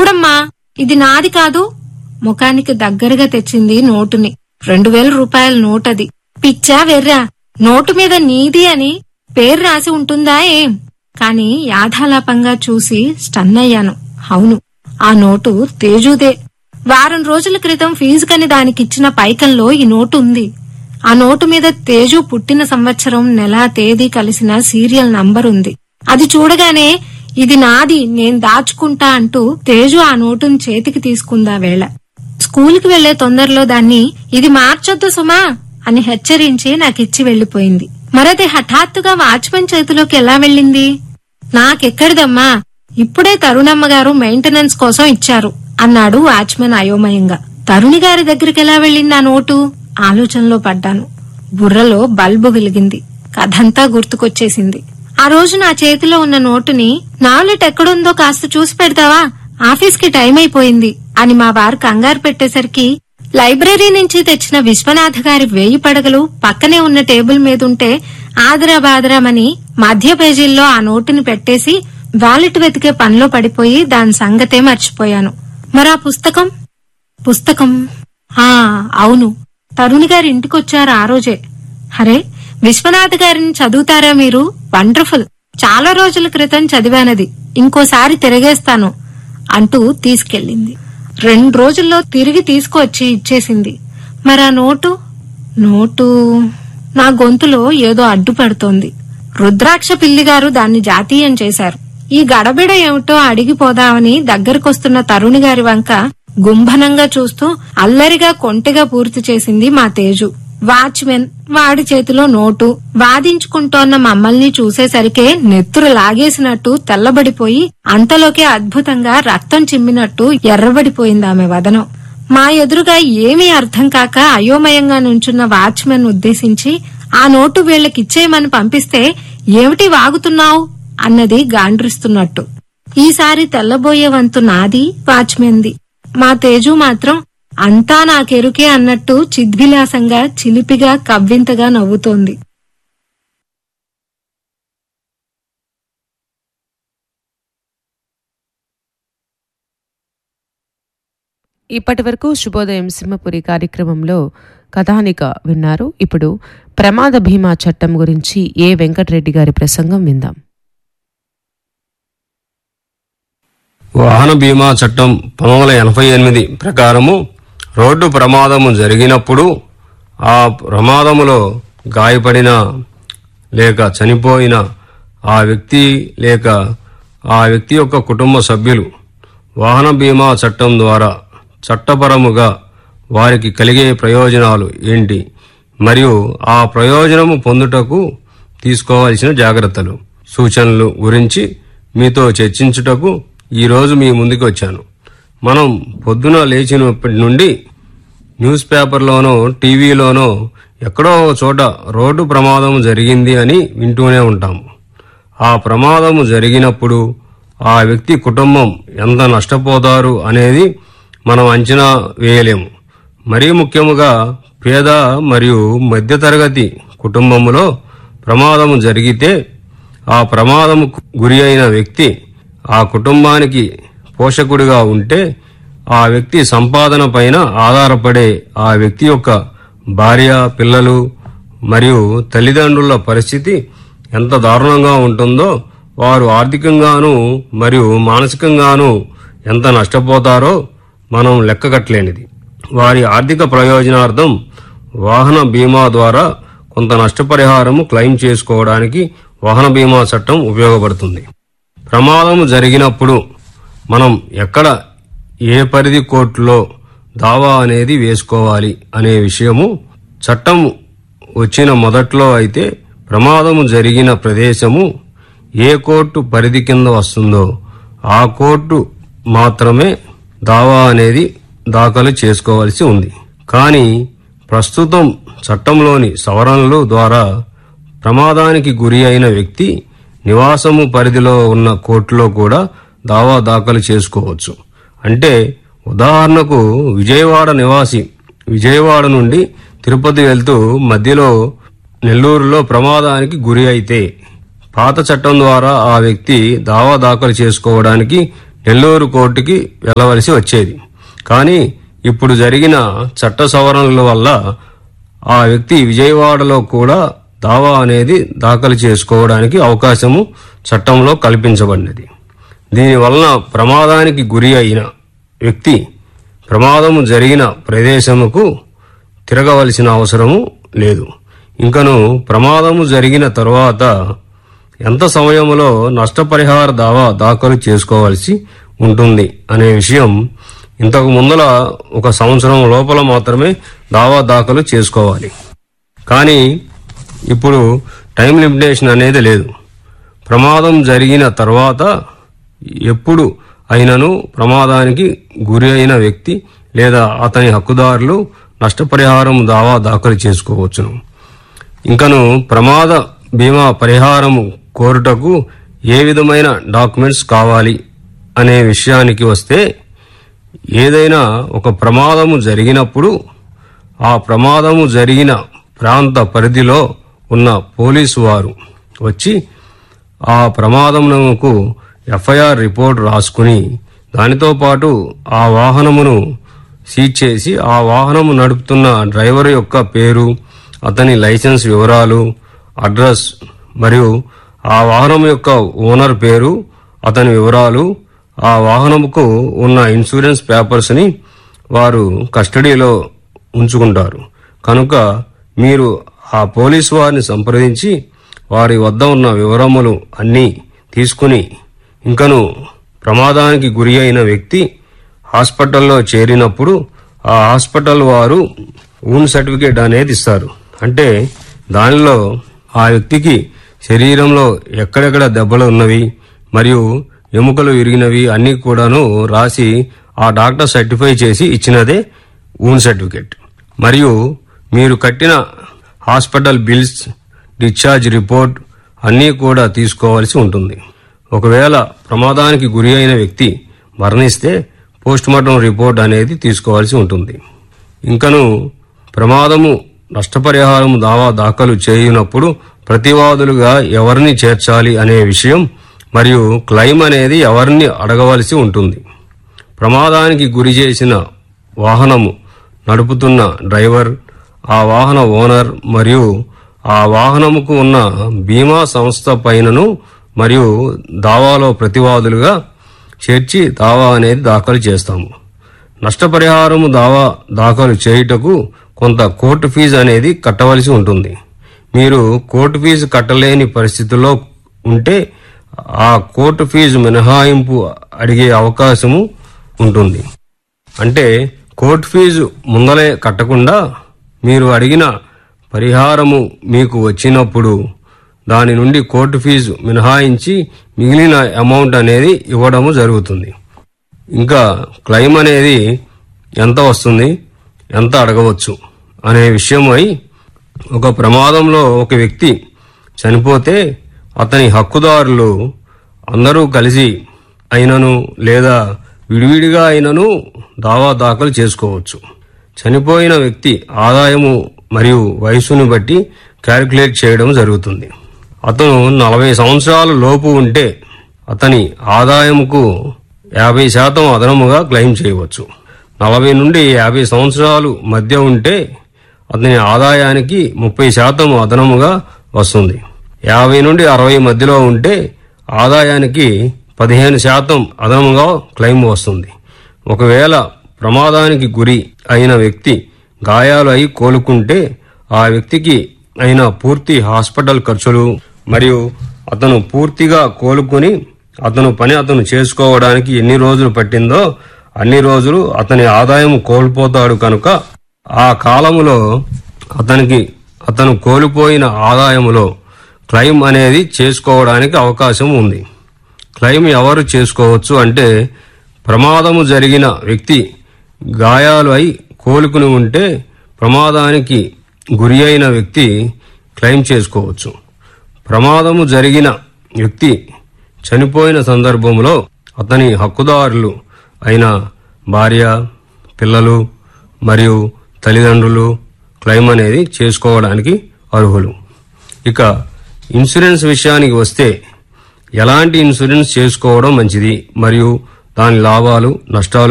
చూడమ్మా ఇది నాది కాదు ముఖానికి దగ్గరగా తెచ్చింది నోటుని రెండు వేల రూపాయల నోటది పిచ్చా వెర్రా నోటు మీద నీది అని పేరు రాసి ఉంటుందా ఏం కాని యాథాలాపంగా చూసి స్టన్ అయ్యాను అవును ఆ నోటు తేజుదే వారం రోజుల క్రితం ఫీజుకని దానికిచ్చిన పైకంలో ఈ నోటు ఉంది ఆ నోటు మీద తేజు పుట్టిన సంవత్సరం నెల తేదీ కలిసిన సీరియల్ నంబర్ ఉంది అది చూడగానే ఇది నాది నేను దాచుకుంటా అంటూ తేజు ఆ నోటును చేతికి తీసుకుందా వేళ స్కూల్కి వెళ్లే తొందరలో దాన్ని ఇది మార్చొద్దు సుమా అని హెచ్చరించి నాకిచ్చి వెళ్లిపోయింది మరది హఠాత్తుగా వాచ్మెన్ చేతిలోకి ఎలా వెళ్ళింది నాకెక్కడిదమ్మా ఇప్పుడే తరుణమ్మ గారు మెయింటెనెన్స్ కోసం ఇచ్చారు అన్నాడు వాచ్మెన్ అయోమయంగా తరుణి గారి దగ్గరికి ఎలా వెళ్ళింది ఆ నోటు ఆలోచనలో పడ్డాను బుర్రలో బల్బు వెలిగింది కథంతా గుర్తుకొచ్చేసింది ఆ రోజు నా చేతిలో ఉన్న నోటుని నాలెట్ ఎక్కడుందో కాస్త చూసి పెడతావా ఆఫీస్కి టైం అయిపోయింది అని మా వారు కంగారు పెట్టేసరికి లైబ్రరీ నుంచి తెచ్చిన విశ్వనాథ గారి వేయి పడగలు పక్కనే ఉన్న టేబుల్ మీదుంటే ఆదరా బాదరామని మధ్య పేజీల్లో ఆ నోటుని పెట్టేసి వాలెట్ వెతికే పనిలో పడిపోయి దాని సంగతే మర్చిపోయాను మరా పుస్తకం పుస్తకం ఆ అవును తరుణి గారి ఇంటికొచ్చారు ఆ రోజే హరే విశ్వనాథ్ గారిని చదువుతారా మీరు వండర్ఫుల్ చాలా రోజుల క్రితం చదివానది ఇంకోసారి తిరిగేస్తాను అంటూ తీసుకెళ్ళింది రెండు రోజుల్లో తిరిగి తీసుకువచ్చి ఇచ్చేసింది మరా నోటు నోటు నా గొంతులో ఏదో అడ్డుపడుతోంది రుద్రాక్ష పిల్లి గారు దాన్ని జాతీయం చేశారు ఈ గడబిడ ఏమిటో అడిగిపోదామని దగ్గరకొస్తున్న తరుణి గారి వంక గుంభనంగా చూస్తూ అల్లరిగా కొంటెగా పూర్తి చేసింది మా తేజు వాచ్మెన్ వాడి చేతిలో నోటు వాదించుకుంటోన్న మమ్మల్ని చూసేసరికే నెత్తురు లాగేసినట్టు తెల్లబడిపోయి అంతలోకే అద్భుతంగా రక్తం చిమ్మినట్టు ఎర్రబడిపోయింది ఆమె వదనం మా ఎదురుగా ఏమీ అర్థం కాక అయోమయంగా నుంచున్న వాచ్మెన్ ఉద్దేశించి ఆ నోటు వీళ్ళకిచ్చేయమని పంపిస్తే ఏమిటి వాగుతున్నావు అన్నది గాండ్రిస్తున్నట్టు ఈసారి తెల్లబోయే వంతు నాది వాచ్మెన్ది మా తేజు మాత్రం అంతా నాకెరుకే అన్నట్టు చిద్విలాసంగా చిలిపిగా కవ్వింతగా నవ్వుతోంది ఇప్పటి వరకు శుభోదయం సింహపురి కార్యక్రమంలో కథానిక విన్నారు ఇప్పుడు ప్రమాద బీమా చట్టం గురించి ఏ వెంకటరెడ్డి గారి ప్రసంగం విందాం వాహన బీమా చట్టం పంతొమ్మిది వందల ఎనభై ఎనిమిది ప్రకారము రోడ్డు ప్రమాదము జరిగినప్పుడు ఆ ప్రమాదములో గాయపడిన లేక చనిపోయిన ఆ వ్యక్తి లేక ఆ వ్యక్తి యొక్క కుటుంబ సభ్యులు వాహన బీమా చట్టం ద్వారా చట్టపరముగా వారికి కలిగే ప్రయోజనాలు ఏంటి మరియు ఆ ప్రయోజనము పొందుటకు తీసుకోవాల్సిన జాగ్రత్తలు సూచనలు గురించి మీతో చర్చించుటకు ఈరోజు మీ ముందుకు వచ్చాను మనం పొద్దున లేచినప్పటి నుండి న్యూస్ పేపర్లోనో టీవీలోనో ఎక్కడో ఒక చోట రోడ్డు ప్రమాదం జరిగింది అని వింటూనే ఉంటాము ఆ ప్రమాదము జరిగినప్పుడు ఆ వ్యక్తి కుటుంబం ఎంత నష్టపోతారు అనేది మనం అంచనా వేయలేము మరీ ముఖ్యముగా పేద మరియు మధ్యతరగతి కుటుంబములో ప్రమాదము జరిగితే ఆ ప్రమాదము గురి అయిన వ్యక్తి ఆ కుటుంబానికి పోషకుడిగా ఉంటే ఆ వ్యక్తి సంపాదన పైన ఆధారపడే ఆ వ్యక్తి యొక్క భార్య పిల్లలు మరియు తల్లిదండ్రుల పరిస్థితి ఎంత దారుణంగా ఉంటుందో వారు ఆర్థికంగాను మరియు మానసికంగాను ఎంత నష్టపోతారో మనం లెక్కగట్లేనిది వారి ఆర్థిక ప్రయోజనార్థం వాహన బీమా ద్వారా కొంత నష్టపరిహారము క్లెయిమ్ చేసుకోవడానికి వాహన బీమా చట్టం ఉపయోగపడుతుంది ప్రమాదం జరిగినప్పుడు మనం ఎక్కడ ఏ పరిధి కోర్టులో దావా అనేది వేసుకోవాలి అనే విషయము చట్టం వచ్చిన మొదట్లో అయితే ప్రమాదము జరిగిన ప్రదేశము ఏ కోర్టు పరిధి కింద వస్తుందో ఆ కోర్టు మాత్రమే దావా అనేది దాఖలు చేసుకోవాల్సి ఉంది కానీ ప్రస్తుతం చట్టంలోని సవరణలు ద్వారా ప్రమాదానికి గురి అయిన వ్యక్తి నివాసము పరిధిలో ఉన్న కోర్టులో కూడా దావా దాఖలు చేసుకోవచ్చు అంటే ఉదాహరణకు విజయవాడ నివాసి విజయవాడ నుండి తిరుపతి వెళ్తూ మధ్యలో నెల్లూరులో ప్రమాదానికి గురి అయితే పాత చట్టం ద్వారా ఆ వ్యక్తి దావా దాఖలు చేసుకోవడానికి నెల్లూరు కోర్టుకి వెళ్ళవలసి వచ్చేది కానీ ఇప్పుడు జరిగిన చట్ట సవరణల వల్ల ఆ వ్యక్తి విజయవాడలో కూడా దావా అనేది దాఖలు చేసుకోవడానికి అవకాశము చట్టంలో కల్పించబడినది దీనివలన ప్రమాదానికి గురి అయిన వ్యక్తి ప్రమాదము జరిగిన ప్రదేశముకు తిరగవలసిన అవసరము లేదు ఇంకను ప్రమాదము జరిగిన తరువాత ఎంత సమయంలో నష్టపరిహార దావా దాఖలు చేసుకోవాల్సి ఉంటుంది అనే విషయం ఇంతకు ముందల ఒక సంవత్సరం లోపల మాత్రమే దావా దాఖలు చేసుకోవాలి కానీ ఇప్పుడు టైం లిమిటేషన్ అనేది లేదు ప్రమాదం జరిగిన తర్వాత ఎప్పుడు అయినను ప్రమాదానికి గురి అయిన వ్యక్తి లేదా అతని హక్కుదారులు నష్టపరిహారం దావా దాఖలు చేసుకోవచ్చును ఇంకను ప్రమాద బీమా పరిహారం కోరుటకు ఏ విధమైన డాక్యుమెంట్స్ కావాలి అనే విషయానికి వస్తే ఏదైనా ఒక ప్రమాదము జరిగినప్పుడు ఆ ప్రమాదము జరిగిన ప్రాంత పరిధిలో ఉన్న పోలీసు వారు వచ్చి ఆ ప్రమాదమునకు ఎఫ్ఐఆర్ రిపోర్ట్ రాసుకుని దానితో పాటు ఆ వాహనమును సీజ్ చేసి ఆ వాహనము నడుపుతున్న డ్రైవర్ యొక్క పేరు అతని లైసెన్స్ వివరాలు అడ్రస్ మరియు ఆ వాహనం యొక్క ఓనర్ పేరు అతని వివరాలు ఆ వాహనముకు ఉన్న ఇన్సూరెన్స్ పేపర్స్ని వారు కస్టడీలో ఉంచుకుంటారు కనుక మీరు ఆ పోలీసు వారిని సంప్రదించి వారి వద్ద ఉన్న వివరములు అన్నీ తీసుకుని ఇంకను ప్రమాదానికి గురి అయిన వ్యక్తి హాస్పిటల్లో చేరినప్పుడు ఆ హాస్పిటల్ వారు ఊన్ సర్టిఫికేట్ అనేది ఇస్తారు అంటే దానిలో ఆ వ్యక్తికి శరీరంలో ఎక్కడెక్కడ దెబ్బలు ఉన్నవి మరియు ఎముకలు విరిగినవి అన్నీ కూడాను రాసి ఆ డాక్టర్ సర్టిఫై చేసి ఇచ్చినదే ఊన్ సర్టిఫికేట్ మరియు మీరు కట్టిన హాస్పిటల్ బిల్స్ డిశ్చార్జ్ రిపోర్ట్ అన్నీ కూడా తీసుకోవాల్సి ఉంటుంది ఒకవేళ ప్రమాదానికి గురి అయిన వ్యక్తి మరణిస్తే పోస్ట్మార్టం రిపోర్ట్ అనేది తీసుకోవాల్సి ఉంటుంది ఇంకను ప్రమాదము నష్టపరిహారం దావా దాఖలు చేయునప్పుడు ప్రతివాదులుగా ఎవరిని చేర్చాలి అనే విషయం మరియు క్లెయిమ్ అనేది ఎవరిని అడగవలసి ఉంటుంది ప్రమాదానికి గురి చేసిన వాహనము నడుపుతున్న డ్రైవర్ ఆ వాహన ఓనర్ మరియు ఆ వాహనముకు ఉన్న బీమా సంస్థ పైనను మరియు దావాలో ప్రతివాదులుగా చేర్చి దావా అనేది దాఖలు చేస్తాము నష్టపరిహారము దావా దాఖలు చేయుటకు కొంత కోర్టు ఫీజు అనేది కట్టవలసి ఉంటుంది మీరు కోర్టు ఫీజు కట్టలేని పరిస్థితుల్లో ఉంటే ఆ కోర్టు ఫీజు మినహాయింపు అడిగే అవకాశము ఉంటుంది అంటే కోర్టు ఫీజు ముందలే కట్టకుండా మీరు అడిగిన పరిహారము మీకు వచ్చినప్పుడు దాని నుండి కోర్టు ఫీజు మినహాయించి మిగిలిన అమౌంట్ అనేది ఇవ్వడము జరుగుతుంది ఇంకా క్లెయిమ్ అనేది ఎంత వస్తుంది ఎంత అడగవచ్చు అనే విషయమై ఒక ప్రమాదంలో ఒక వ్యక్తి చనిపోతే అతని హక్కుదారులు అందరూ కలిసి అయినను లేదా విడివిడిగా అయినను దావా దాఖలు చేసుకోవచ్చు చనిపోయిన వ్యక్తి ఆదాయము మరియు వయసుని బట్టి క్యాలిక్యులేట్ చేయడం జరుగుతుంది అతను నలభై సంవత్సరాల లోపు ఉంటే అతని ఆదాయముకు యాభై శాతం అదనముగా క్లెయిమ్ చేయవచ్చు నలభై నుండి యాభై సంవత్సరాలు మధ్య ఉంటే అతని ఆదాయానికి ముప్పై శాతం అదనముగా వస్తుంది యాభై నుండి అరవై మధ్యలో ఉంటే ఆదాయానికి పదిహేను శాతం అదనముగా క్లెయిమ్ వస్తుంది ఒకవేళ ప్రమాదానికి గురి అయిన వ్యక్తి గాయాలు అయి కోలుకుంటే ఆ వ్యక్తికి అయిన పూర్తి హాస్పిటల్ ఖర్చులు మరియు అతను పూర్తిగా కోలుకుని అతను పని అతను చేసుకోవడానికి ఎన్ని రోజులు పట్టిందో అన్ని రోజులు అతని ఆదాయం కోల్పోతాడు కనుక ఆ కాలములో అతనికి అతను కోల్పోయిన ఆదాయములో క్లెయిమ్ అనేది చేసుకోవడానికి అవకాశం ఉంది క్లెయిమ్ ఎవరు చేసుకోవచ్చు అంటే ప్రమాదము జరిగిన వ్యక్తి గాయాలు అయి కోలుకుని ఉంటే ప్రమాదానికి గురి అయిన వ్యక్తి క్లెయిమ్ చేసుకోవచ్చు ప్రమాదము జరిగిన వ్యక్తి చనిపోయిన సందర్భంలో అతని హక్కుదారులు అయిన భార్య పిల్లలు మరియు తల్లిదండ్రులు క్లెయిమ్ అనేది చేసుకోవడానికి అర్హులు ఇక ఇన్సూరెన్స్ విషయానికి వస్తే ఎలాంటి ఇన్సూరెన్స్ చేసుకోవడం మంచిది మరియు దాని లాభాలు నష్టాలు